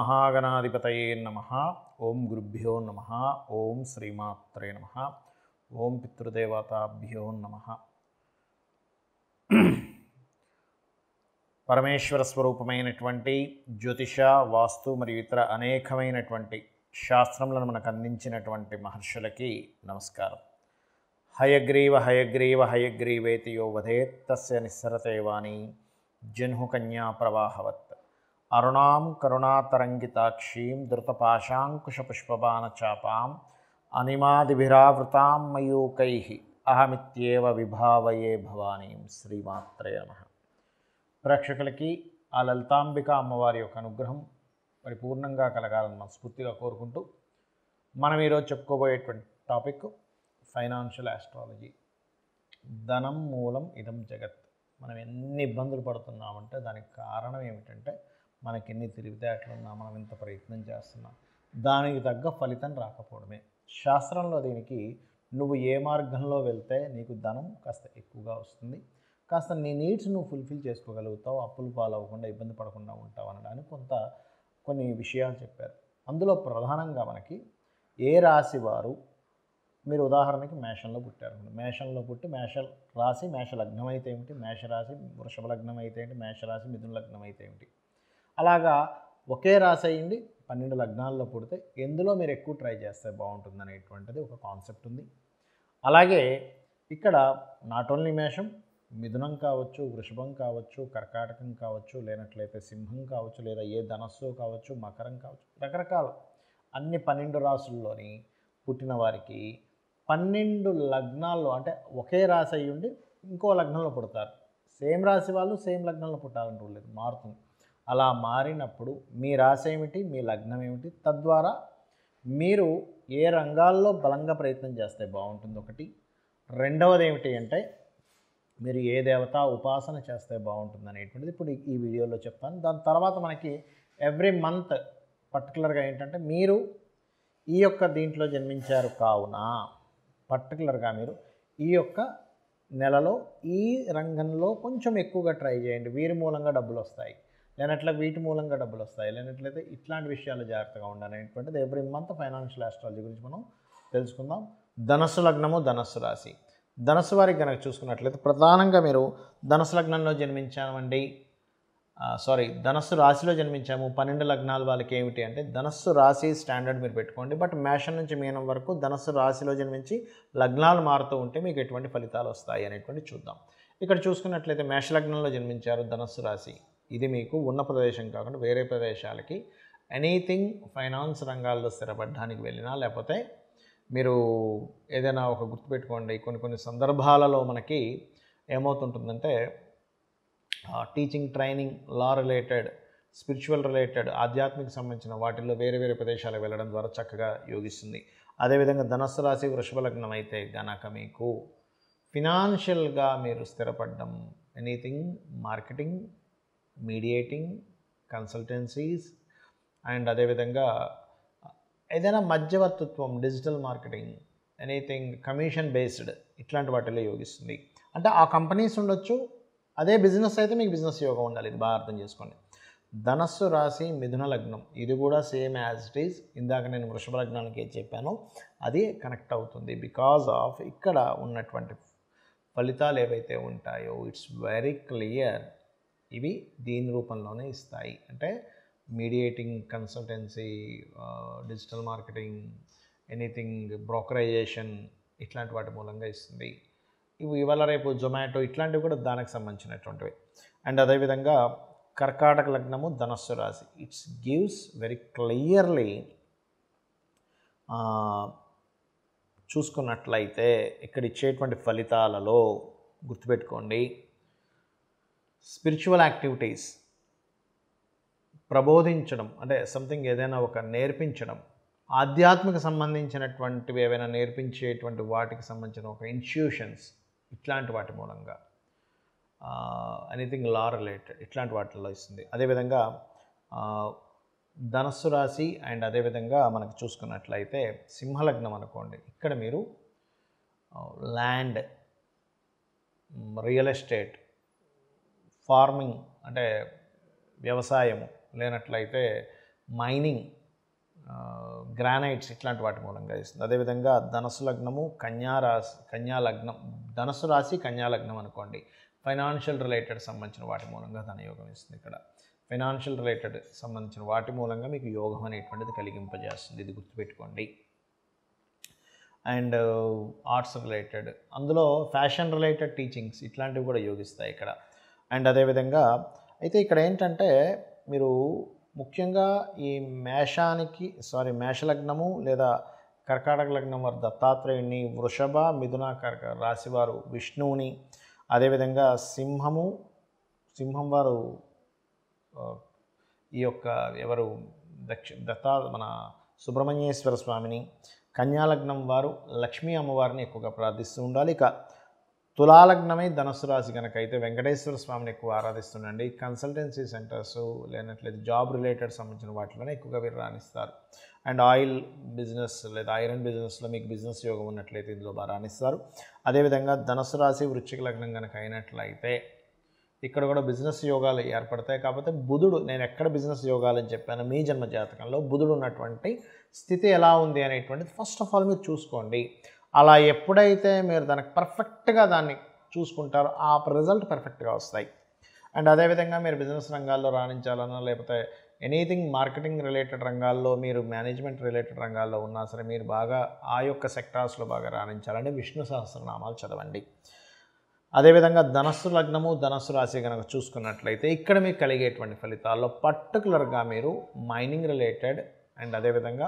శ్రీమహాగణాధిపతయే నమ ఓం గురుభ్యో నమ ఓం శ్రీమాత్రే నమ ఓం పితృదేవతాభ్యో నమ పరమేశ్వర స్వరూపమైనటువంటి జ్యోతిష వాస్తు మరియు ఇతర అనేకమైనటువంటి శాస్త్రములను మనకు అందించినటువంటి మహర్షులకి నమస్కారం హయగ్రీవ హయగ్రీవ హయగ్రీవేతి యో వధేత్ తస్య నిస్సరతే వాణి జన్హు కన్యా ప్రవాహవత్ అరుణాం కరుణాతరంగితాక్షీం ధృతపాశాంకుశపుష్పబాణచాపాం అనిమాదిభిరావృతాం మయూకై అహమిత్యేవ విభావయే భవానీం శ్రీమాత్రే నమ ప్రేక్షకులకి ఆ లలితాంబిక అమ్మవారి యొక్క అనుగ్రహం పరిపూర్ణంగా కలగాలని మనస్ఫూర్తిగా కోరుకుంటూ మనం ఈరోజు చెప్పుకోబోయేటువంటి టాపిక్ ఫైనాన్షియల్ ఆస్ట్రాలజీ ధనం మూలం ఇదం జగత్ మనం ఎన్ని ఇబ్బందులు పడుతున్నామంటే దానికి కారణం ఏమిటంటే మనకి ఎన్ని తెలివితేటలు ఉన్నా మనం ఎంత ప్రయత్నం చేస్తున్నాం దానికి తగ్గ ఫలితం రాకపోవడమే శాస్త్రంలో దీనికి నువ్వు ఏ మార్గంలో వెళ్తే నీకు ధనం కాస్త ఎక్కువగా వస్తుంది కాస్త నీ నీడ్స్ నువ్వు ఫుల్ఫిల్ చేసుకోగలుగుతావు అప్పులు పాలవ్వకుండా ఇబ్బంది పడకుండా ఉంటావు అనడానికి కొంత కొన్ని విషయాలు చెప్పారు అందులో ప్రధానంగా మనకి ఏ రాశి వారు మీరు ఉదాహరణకి మేషంలో పుట్టారు మేషంలో పుట్టి మేష రాశి మేష లగ్నం అయితే ఏమిటి మేషరాశి వృషభ లగ్నం అయితే ఏంటి మేషరాశి మిథున లగ్నం అయితే ఏమిటి అలాగా ఒకే రాశి అయ్యింది పన్నెండు లగ్నాల్లో పుడితే ఎందులో మీరు ఎక్కువ ట్రై చేస్తే బాగుంటుంది అనేటువంటిది ఒక కాన్సెప్ట్ ఉంది అలాగే ఇక్కడ నాట్ ఓన్లీ మేషం మిథునం కావచ్చు వృషభం కావచ్చు కర్కాటకం కావచ్చు లేనట్లయితే సింహం కావచ్చు లేదా ఏ ధనస్సు కావచ్చు మకరం కావచ్చు రకరకాల అన్ని పన్నెండు రాసుల్లోని పుట్టిన వారికి పన్నెండు లగ్నాల్లో అంటే ఒకే రాశి అయ్యి ఉండి ఇంకో లగ్నంలో పుడతారు సేమ్ రాశి వాళ్ళు సేమ్ లగ్నంలో పుట్టాలని రూల్ లేదు మారుతుంది అలా మారినప్పుడు మీ రాశి ఏమిటి మీ లగ్నం ఏమిటి తద్వారా మీరు ఏ రంగాల్లో బలంగా ప్రయత్నం చేస్తే బాగుంటుంది ఒకటి రెండవది ఏమిటి అంటే మీరు ఏ దేవత ఉపాసన చేస్తే బాగుంటుంది అనేటువంటిది ఇప్పుడు ఈ వీడియోలో చెప్తాను దాని తర్వాత మనకి ఎవ్రీ మంత్ పర్టికులర్గా ఏంటంటే మీరు ఈ యొక్క దీంట్లో జన్మించారు కావున పర్టికులర్గా మీరు ఈ యొక్క నెలలో ఈ రంగంలో కొంచెం ఎక్కువగా ట్రై చేయండి వీరి మూలంగా డబ్బులు వస్తాయి లేనట్లే వీటి మూలంగా డబ్బులు వస్తాయి లేనట్లయితే ఇట్లాంటి విషయాలు జాగ్రత్తగా ఉండాలనేటువంటిది ఎవ్రీ మంత్ ఫైనాన్షియల్ ఆస్ట్రాలజీ గురించి మనం తెలుసుకుందాం ధనస్సు లగ్నము ధనస్సు రాశి ధనస్సు వారికి కనుక చూసుకున్నట్లయితే ప్రధానంగా మీరు ధనస్సు లగ్నంలో జన్మించామండి సారీ ధనస్సు రాశిలో జన్మించాము పన్నెండు లగ్నాల వాళ్ళకి ఏమిటి అంటే ధనస్సు రాశి స్టాండర్డ్ మీరు పెట్టుకోండి బట్ మేషం నుంచి మీనం వరకు ధనస్సు రాశిలో జన్మించి లగ్నాలు మారుతూ ఉంటే మీకు ఎటువంటి ఫలితాలు వస్తాయి అనేటువంటి చూద్దాం ఇక్కడ చూసుకున్నట్లయితే మేష లగ్నంలో జన్మించారు ధనస్సు రాశి ఇది మీకు ఉన్న ప్రదేశం కాకుండా వేరే ప్రదేశాలకి ఎనీథింగ్ ఫైనాన్స్ రంగాల్లో స్థిరపడడానికి వెళ్ళినా లేకపోతే మీరు ఏదైనా ఒక గుర్తుపెట్టుకోండి కొన్ని కొన్ని సందర్భాలలో మనకి ఏమవుతుంటుందంటే teaching training law related spiritual related ఆధ్యాత్మిక సంబంధించిన వాటిల్లో వేరే వేరే ప్రదేశాలకు వెళ్ళడం ద్వారా చక్కగా యోగిస్తుంది అదేవిధంగా ధనస్సు రాశి వృషభ లగ్నం అయితే గనక మీకు ఫినాన్షియల్గా మీరు స్థిరపడడం anything marketing mediating consultancies and అదేవిధంగా ఏదైనా మధ్యవర్తిత్వం digital marketing anything commission based ఇట్లాంటి వాటిలో యోగిస్తుంది అంటే ఆ కంపెనీస్ ఉండొచ్చు అదే బిజినెస్ అయితే మీకు బిజినెస్ యోగం ఉండాలి ఇది బాగా అర్థం చేసుకోండి ధనస్సు రాశి మిథున లగ్నం ఇది కూడా సేమ్ యాజ్ ఇట్ ఈజ్ ఇందాక నేను వృషభ లగ్నానికి ఏం చెప్పానో అది కనెక్ట్ అవుతుంది బికాజ్ ఆఫ్ ఇక్కడ ఉన్నటువంటి ఫలితాలు ఏవైతే ఉంటాయో ఇట్స్ వెరీ క్లియర్ ఇవి దీని రూపంలోనే ఇస్తాయి అంటే mediating consultancy digital marketing anything brokerisation ఇట్లాంటి వాటి మూలంగా ఇస్తుంది ఇవి ఇవాళ రేపు జొమాటో ఇట్లాంటివి కూడా దానికి సంబంధించినటువంటివి అండ్ అదేవిధంగా కర్కాటక లగ్నము ధనస్సు రాశి ఇట్స్ గివ్స్ వెరీ క్లియర్లీ చూసుకున్నట్లయితే ఇక్కడ ఇచ్చేటువంటి ఫలితాలలో గుర్తుపెట్టుకోండి స్పిరిచువల్ యాక్టివిటీస్ ప్రబోధించడం అంటే సంథింగ్ ఏదైనా ఒక నేర్పించడం ఆధ్యాత్మిక సంబంధించినటువంటివి ఏవైనా నేర్పించేటువంటి వాటికి సంబంధించిన ఒక ఇన్స్టిట్యూషన్స్ ఇట్లాంటి వాటి మూలంగా ఎనీథింగ్ లా రిలేటెడ్ ఇట్లాంటి వాటిల్లో ఇస్తుంది అదేవిధంగా ధనస్సు రాశి అండ్ అదేవిధంగా మనకు చూసుకున్నట్లయితే సింహలగ్నం అనుకోండి ఇక్కడ మీరు ల్యాండ్ రియల్ ఎస్టేట్ ఫార్మింగ్ అంటే వ్యవసాయము లేనట్లయితే మైనింగ్ గ్రానైట్స్ ఇట్లాంటి వాటి మూలంగా ఇస్తుంది అదేవిధంగా ధనస్సు లగ్నము కన్యా రాశి కన్యా లగ్నం ధనస్సు రాశి కన్యా లగ్నం అనుకోండి ఫైనాన్షియల్ రిలేటెడ్ సంబంధించిన వాటి మూలంగా ధనయోగం ఇస్తుంది ఇక్కడ ఫైనాన్షియల్ రిలేటెడ్ సంబంధించిన వాటి మూలంగా మీకు యోగం అనేటువంటిది కలిగింపజేస్తుంది ఇది గుర్తుపెట్టుకోండి అండ్ ఆర్ట్స్ రిలేటెడ్ అందులో ఫ్యాషన్ రిలేటెడ్ టీచింగ్స్ ఇట్లాంటివి కూడా యోగిస్తాయి ఇక్కడ అండ్ అదేవిధంగా అయితే ఇక్కడ ఏంటంటే మీరు ముఖ్యంగా ఈ మేషానికి సారీ మేషలగ్నము లేదా కర్కాటక లగ్నం వారు దత్తాత్రేయుని వృషభ మిథున కర్క రాశివారు విష్ణువుని అదేవిధంగా సింహము సింహం వారు ఆ, ఈ యొక్క ఎవరు దక్ష దత్తా మన సుబ్రహ్మణ్యేశ్వర స్వామిని కన్యాలగ్నం వారు లక్ష్మీ అమ్మవారిని ఎక్కువగా ప్రార్థిస్తూ ఉండాలి ఇక తులాలగ్నమై ధనస్సు రాశి కనుక అయితే వెంకటేశ్వర స్వామిని ఎక్కువ ఆరాధిస్తుండండి కన్సల్టెన్సీ సెంటర్స్ లేనట్లయితే జాబ్ రిలేటెడ్ సంబంధించిన వాటిలోనే ఎక్కువగా వీరు రాణిస్తారు అండ్ ఆయిల్ బిజినెస్ లేదా ఐరన్ బిజినెస్లో మీకు బిజినెస్ యోగం ఉన్నట్లయితే ఇందులో బాగా రాణిస్తారు అదేవిధంగా ధనస్సు రాశి వృశ్చిక లగ్నం కనుక అయినట్లయితే ఇక్కడ కూడా బిజినెస్ యోగాలు ఏర్పడతాయి కాకపోతే బుధుడు నేను ఎక్కడ బిజినెస్ యోగాలు అని చెప్పాను మీ జన్మ జాతకంలో బుధుడు ఉన్నటువంటి స్థితి ఎలా ఉంది అనేటువంటిది ఫస్ట్ ఆఫ్ ఆల్ మీరు చూసుకోండి అలా ఎప్పుడైతే మీరు దానికి పర్ఫెక్ట్గా దాన్ని చూసుకుంటారో ఆ రిజల్ట్ పర్ఫెక్ట్గా వస్తాయి అండ్ అదేవిధంగా మీరు బిజినెస్ రంగాల్లో రాణించాలన్నా లేకపోతే ఎనీథింగ్ మార్కెటింగ్ రిలేటెడ్ రంగాల్లో మీరు మేనేజ్మెంట్ రిలేటెడ్ రంగాల్లో ఉన్నా సరే మీరు బాగా ఆ యొక్క సెక్టార్స్లో బాగా రాణించాలంటే విష్ణు సహస్రనామాలు చదవండి అదేవిధంగా ధనస్సు లగ్నము ధనస్సు రాశి కనుక చూసుకున్నట్లయితే ఇక్కడ మీకు కలిగేటువంటి ఫలితాల్లో పర్టికులర్గా మీరు మైనింగ్ రిలేటెడ్ అండ్ అదేవిధంగా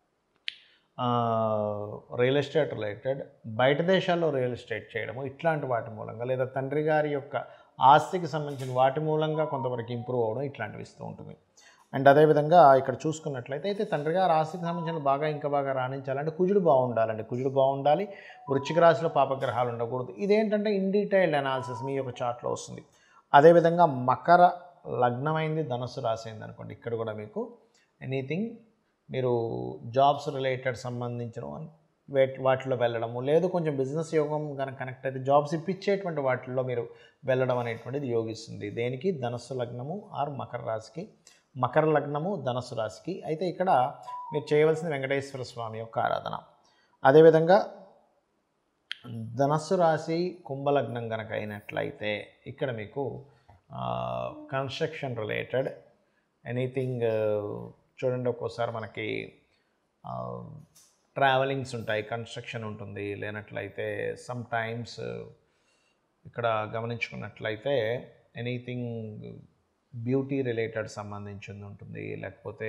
రియల్ ఎస్టేట్ రిలేటెడ్ బయట దేశాల్లో రియల్ ఎస్టేట్ చేయడము ఇట్లాంటి వాటి మూలంగా లేదా తండ్రి గారి యొక్క ఆస్తికి సంబంధించిన వాటి మూలంగా కొంతవరకు ఇంప్రూవ్ అవ్వడం ఇట్లాంటివి ఇస్తూ ఉంటుంది అండ్ అదేవిధంగా ఇక్కడ చూసుకున్నట్లయితే అయితే తండ్రి గారు ఆస్తికి సంబంధించిన బాగా ఇంకా బాగా రాణించాలంటే కుజుడు బాగుండాలండి కుజుడు బాగుండాలి వృశ్చిక రాశిలో పాపగ్రహాలు ఉండకూడదు ఇదేంటంటే ఇన్ డీటెయిల్డ్ అనాలిసిస్ మీ యొక్క చార్ట్లో వస్తుంది అదేవిధంగా మకర లగ్నమైంది ధనుసు రాశి అయింది అనుకోండి ఇక్కడ కూడా మీకు ఎనీథింగ్ మీరు జాబ్స్ రిలేటెడ్ సంబంధించిన వేట్ వాటిలో వెళ్ళడము లేదు కొంచెం బిజినెస్ యోగం కనుక కనెక్ట్ అయితే జాబ్స్ ఇప్పించేటువంటి వాటిల్లో మీరు వెళ్ళడం అనేటువంటిది యోగిస్తుంది దేనికి ధనస్సు లగ్నము ఆర్ మకర రాశికి మకర లగ్నము ధనస్సు రాశికి అయితే ఇక్కడ మీరు చేయవలసింది వెంకటేశ్వర స్వామి యొక్క ఆరాధన అదేవిధంగా ధనస్సు రాశి కుంభలగ్నం కనుక అయినట్లయితే ఇక్కడ మీకు కన్స్ట్రక్షన్ రిలేటెడ్ ఎనీథింగ్ చూడండి ఒక్కోసారి మనకి ట్రావెలింగ్స్ ఉంటాయి కన్స్ట్రక్షన్ ఉంటుంది లేనట్లయితే సమ్ టైమ్స్ ఇక్కడ గమనించుకున్నట్లయితే ఎనీథింగ్ బ్యూటీ రిలేటెడ్ సంబంధించింది ఉంటుంది లేకపోతే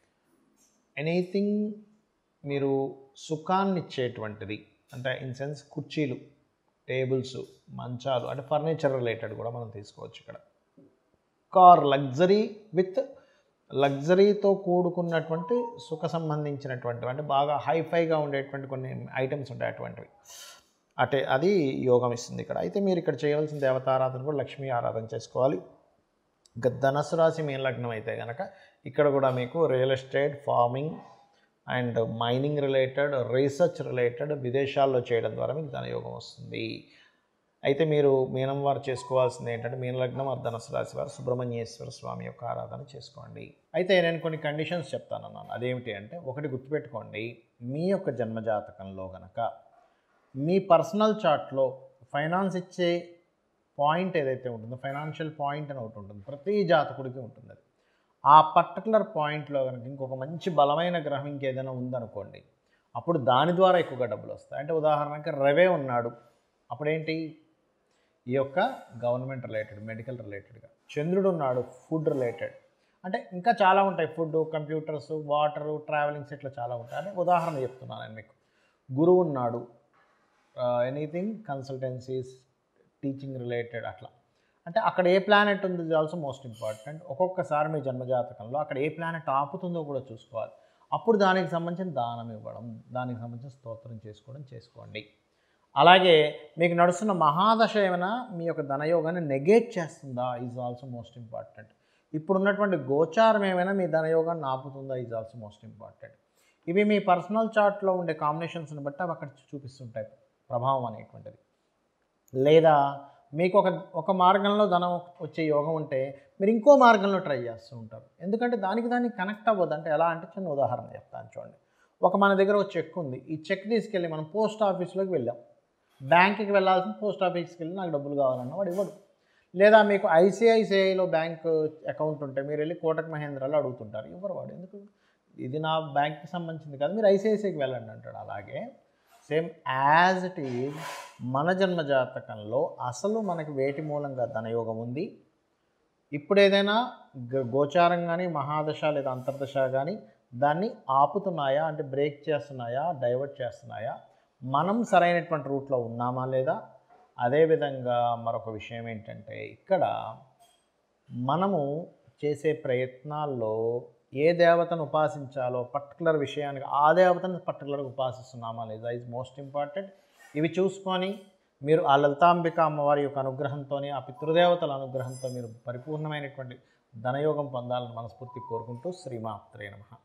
ఎనీథింగ్ మీరు సుఖాన్ని ఇచ్చేటువంటిది అంటే ఇన్ సెన్స్ కుర్చీలు టేబుల్స్ మంచాలు అంటే ఫర్నిచర్ రిలేటెడ్ కూడా మనం తీసుకోవచ్చు ఇక్కడ కార్ లగ్జరీ విత్ లగ్జరీతో కూడుకున్నటువంటి సుఖ సంబంధించినటువంటివి అంటే బాగా హైఫైగా ఉండేటువంటి కొన్ని ఐటమ్స్ ఉంటాయి అటువంటివి అంటే అది యోగం ఇస్తుంది ఇక్కడ అయితే మీరు ఇక్కడ చేయవలసిన దేవతారాధన కూడా లక్ష్మీ ఆరాధన చేసుకోవాలి ఇంకా ధనస్సు రాశి మీ లగ్నం అయితే కనుక ఇక్కడ కూడా మీకు real estate farming and mining related research related విదేశాల్లో చేయడం ద్వారా మీకు ధనయోగం వస్తుంది అయితే మీరు మీనం వారు చేసుకోవాల్సింది ఏంటంటే మీన లగ్నం ధనుసు రాశి వారు సుబ్రహ్మణ్యేశ్వర స్వామి యొక్క ఆరాధన చేసుకోండి అయితే నేను కొన్ని కండిషన్స్ చెప్తాను అన్నాను అదేమిటి అంటే ఒకటి గుర్తుపెట్టుకోండి మీ యొక్క జన్మజాతకంలో గనక మీ పర్సనల్ చార్ట్లో ఫైనాన్స్ ఇచ్చే పాయింట్ ఏదైతే ఉంటుందో ఫైనాన్షియల్ పాయింట్ అని ఒకటి ఉంటుంది ప్రతి జాతకుడికి ఉంటుంది అది ఆ పర్టికులర్ పాయింట్లో కనుక ఇంకొక మంచి బలమైన గ్రహం ఇంకేదైనా ఉందనుకోండి అప్పుడు దాని ద్వారా ఎక్కువగా డబ్బులు వస్తాయి అంటే ఉదాహరణకి రవే ఉన్నాడు అప్పుడేంటి ఈ యొక్క గవర్నమెంట్ రిలేటెడ్ మెడికల్ రిలేటెడ్గా చంద్రుడు ఉన్నాడు ఫుడ్ రిలేటెడ్ అంటే ఇంకా చాలా ఉంటాయి ఫుడ్ కంప్యూటర్స్ వాటరు ట్రావెలింగ్స్ ఇట్లా చాలా ఉంటాయి అంటే ఉదాహరణ చెప్తున్నాను నేను మీకు గురువు ఉన్నాడు ఎనీథింగ్ కన్సల్టెన్సీస్ టీచింగ్ రిలేటెడ్ అట్లా అంటే అక్కడ ఏ ప్లానెట్ ఉంది ఇది ఆల్సో మోస్ట్ ఇంపార్టెంట్ ఒక్కొక్కసారి మీ జన్మజాతకంలో అక్కడ ఏ ప్లానెట్ ఆపుతుందో కూడా చూసుకోవాలి అప్పుడు దానికి సంబంధించిన దానం ఇవ్వడం దానికి సంబంధించిన స్తోత్రం చేసుకోవడం చేసుకోండి అలాగే మీకు నడుస్తున్న మహాదశ ఏమైనా మీ యొక్క ధనయోగాన్ని నెగేట్ చేస్తుందా ఈజ్ ఆల్సో మోస్ట్ ఇంపార్టెంట్ ఇప్పుడున్నటువంటి గోచారం ఏమైనా మీ ధనయోగాన్ని ఆపుతుందా ఈజ్ ఆల్సో మోస్ట్ ఇంపార్టెంట్ ఇవి మీ పర్సనల్ చార్ట్లో ఉండే కాంబినేషన్స్ని బట్టి అవి అక్కడ చూపిస్తుంటాయి ప్రభావం అనేటువంటిది లేదా మీకు ఒక ఒక మార్గంలో ధనం వచ్చే యోగం ఉంటే మీరు ఇంకో మార్గంలో ట్రై చేస్తూ ఉంటారు ఎందుకంటే దానికి దానికి కనెక్ట్ అవ్వదు అంటే ఎలా అంటే చిన్న ఉదాహరణ చెప్తాను చూడండి ఒక మన దగ్గర ఒక చెక్ ఉంది ఈ చెక్ తీసుకెళ్ళి మనం పోస్ట్ ఆఫీస్లోకి వెళ్ళాం బ్యాంక్కి వెళ్ళాల్సిన పోస్ట్ ఆఫీస్కి వెళ్ళి నాకు డబ్బులు కావాలన్నా వాడు ఇవ్వడు లేదా మీకు ఐసిఐసిఐలో బ్యాంక్ అకౌంట్ ఉంటే మీరు వెళ్ళి కోటక్ మహేంద్రలో అడుగుతుంటారు ఇవ్వరు వాడు ఎందుకు ఇది నా బ్యాంక్కి సంబంధించింది కాదు మీరు ఐసిఐసిఐకి వెళ్ళండి అంటాడు అలాగే సేమ్ యాజ్ ఇట్ ఈజ్ మన జన్మ జాతకంలో అసలు మనకి వేటి మూలంగా ధనయోగం ఉంది ఇప్పుడు ఏదైనా గ- గోచారం కానీ మహాదశ లేదా అంతర్దశ కానీ దాన్ని ఆపుతున్నాయా అంటే బ్రేక్ చేస్తున్నాయా డైవర్ట్ చేస్తున్నాయా మనం సరైనటువంటి రూట్లో ఉన్నామా లేదా అదేవిధంగా మరొక విషయం ఏంటంటే ఇక్కడ మనము చేసే ప్రయత్నాల్లో ఏ దేవతను ఉపాసించాలో పర్టికులర్ విషయానికి ఆ దేవతను పర్టికులర్గా ఉపాసిస్తున్నామా లేదా ఇస్ మోస్ట్ ఇంపార్టెంట్ ఇవి చూసుకొని మీరు ఆ లలితాంబిక అమ్మవారి యొక్క అనుగ్రహంతో ఆ పితృదేవతల అనుగ్రహంతో మీరు పరిపూర్ణమైనటువంటి ధనయోగం పొందాలని మనస్ఫూర్తి కోరుకుంటూ శ్రీమాత్రే నమః